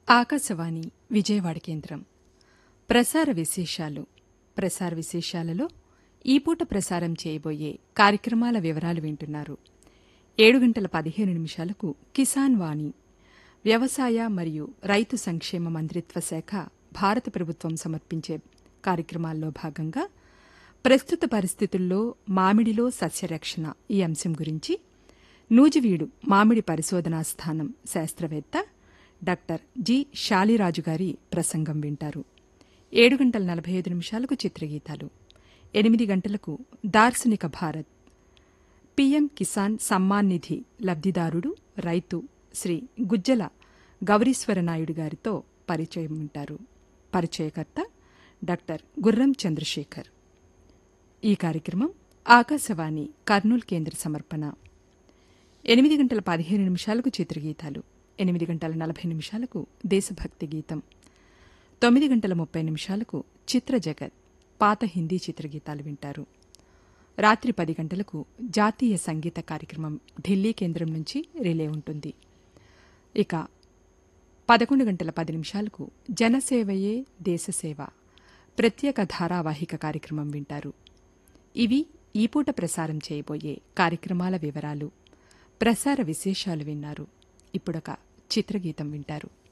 ఆకాశవాణి విజయవాడ కేంద్రం ప్రసార విశేషాలు ప్రసార విశేషాలలో ఈ పూట ప్రసారం చేయబోయే కార్యక్రమాల వివరాలు వింటున్నారు ఏడు గంటల పదిహేను నిమిషాలకు కిసాన్ వాణి వ్యవసాయ మరియు రైతు సంక్షేమ మంత్రిత్వ శాఖ భారత ప్రభుత్వం సమర్పించే కార్యక్రమాల్లో భాగంగా ప్రస్తుత పరిస్థితుల్లో మామిడిలో సస్యరక్షణ ఈ అంశం గురించి నూజివీడు మామిడి పరిశోధనా స్థానం శాస్త్రవేత్త డాక్టర్ జి శాలిరాజు గారి ప్రసంగం వింటారు ఏడు గంటల నలభై ఐదు నిమిషాలకు చిత్రగీతాలు ఎనిమిది గంటలకు దార్శనిక భారత్ పీఎం కిసాన్ సమ్మాన్ నిధి లబ్దిదారుడు రైతు శ్రీ గుజ్జల గౌరీశ్వరనాయుడు గారితో పరిచయం ఉంటారు పరిచయకర్త డాక్టర్ గుర్రం చంద్రశేఖర్ ఈ కార్యక్రమం ఆకాశవాణి కర్నూలు కేంద్ర సమర్పణ ఎనిమిది గంటల పదిహేను నిమిషాలకు చిత్రగీతాలు ఎనిమిది గంటల నలభై నిమిషాలకు దేశభక్తి గీతం తొమ్మిది గంటల ముప్పై నిమిషాలకు చిత్ర జగత్ పాత హిందీ చిత్రగీతాలు వింటారు రాత్రి పది గంటలకు జాతీయ సంగీత కార్యక్రమం ఢిల్లీ కేంద్రం నుంచి రిలే ఉంటుంది ఇక పదకొండు గంటల పది నిమిషాలకు జనసేవయే దేశసేవ ప్రత్యేక ధారావాహిక కార్యక్రమం వింటారు ఇవి ఈ పూట ప్రసారం చేయబోయే కార్యక్రమాల వివరాలు ప్రసార విశేషాలు విన్నారు ఇప్పుడొక చిత్రగీతం వింటారు